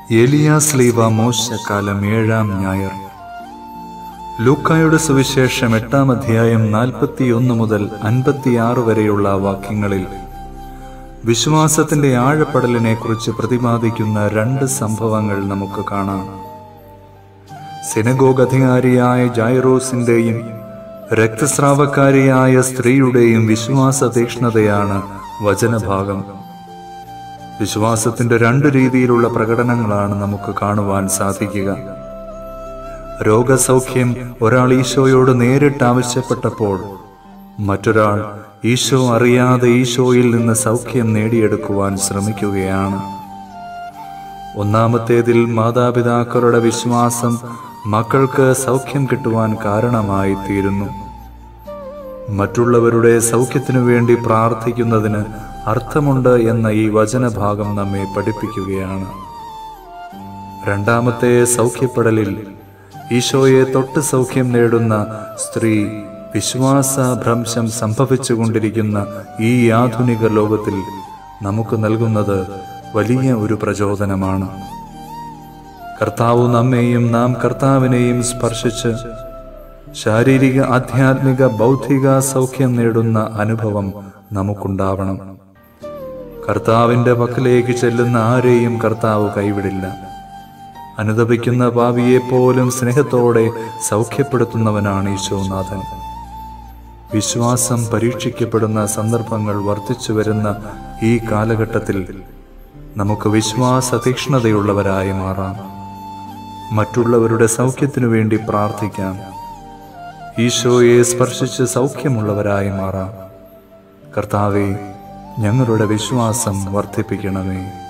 ഏലിയാസ് ലീവ മോശക്കാലം ഏഴാം ഞായർ ലൂക്കായുടെ സുവിശേഷം എട്ടാം അധ്യായം നാൽപ്പത്തിയൊന്ന് മുതൽ അൻപത്തിയാറ് വരെയുള്ള വാക്യങ്ങളിൽ വിശ്വാസത്തിന്റെ ആഴപ്പെടലിനെ കുറിച്ച് പ്രതിപാദിക്കുന്ന രണ്ട് സംഭവങ്ങൾ നമുക്ക് കാണാം സിനഗോഗ് അധികാരിയായ ജൈറോസിന്റെയും രക്തസ്രാവക്കാരിയായ സ്ത്രീയുടെയും വിശ്വാസ തീക്ഷ്ണതയാണ് വചനഭാഗം വിശ്വാസത്തിന്റെ രണ്ട് രീതിയിലുള്ള പ്രകടനങ്ങളാണ് നമുക്ക് കാണുവാൻ സാധിക്കുക രോഗസൗഖ്യം ഒരാൾ ഈശോയോട് നേരിട്ട് ആവശ്യപ്പെട്ടപ്പോൾ മറ്റൊരാൾ ഈശോ അറിയാതെ ഈശോയിൽ നിന്ന് സൗഖ്യം നേടിയെടുക്കുവാൻ ശ്രമിക്കുകയാണ് ഒന്നാമത്തേതിൽ മാതാപിതാക്കളുടെ വിശ്വാസം മക്കൾക്ക് സൗഖ്യം കിട്ടുവാൻ കാരണമായി തീരുന്നു മറ്റുള്ളവരുടെ സൗഖ്യത്തിനു വേണ്ടി പ്രാർത്ഥിക്കുന്നതിന് അർത്ഥമുണ്ട് എന്ന ഈ വചനഭാഗം നമ്മെ പഠിപ്പിക്കുകയാണ് രണ്ടാമത്തെ സൗഖ്യപ്പെടലിൽ ഈശോയെ തൊട്ട് സൗഖ്യം നേടുന്ന സ്ത്രീ വിശ്വാസ ഭ്രംശം സംഭവിച്ചുകൊണ്ടിരിക്കുന്ന ഈ ആധുനിക ലോകത്തിൽ നമുക്ക് നൽകുന്നത് വലിയ ഒരു പ്രചോദനമാണ് കർത്താവ് നമ്മെയും നാം കർത്താവിനെയും സ്പർശിച്ച് ശാരീരിക ആധ്യാത്മിക ബൗദ്ധിക സൗഖ്യം നേടുന്ന അനുഭവം നമുക്കുണ്ടാവണം കർത്താവിന്റെ പക്കലേക്ക് ചെല്ലുന്ന ആരെയും കർത്താവ് കൈവിടില്ല അനുദപിക്കുന്ന പാവിയെ പോലും സ്നേഹത്തോടെ സൗഖ്യപ്പെടുത്തുന്നവനാണ് ഈശോനാഥൻ വിശ്വാസം പരീക്ഷിക്കപ്പെടുന്ന സന്ദർഭങ്ങൾ വർദ്ധിച്ചു വരുന്ന ഈ കാലഘട്ടത്തിൽ നമുക്ക് വിശ്വാസ തീക്ഷ്ണതയുള്ളവരായി മാറാം മറ്റുള്ളവരുടെ സൗഖ്യത്തിനു വേണ്ടി പ്രാർത്ഥിക്കാം ഈശോയെ സ്പർശിച്ച് സൗഖ്യമുള്ളവരായി മാറാം കർത്താവെ ഞങ്ങളുടെ വിശ്വാസം വർദ്ധിപ്പിക്കണമേ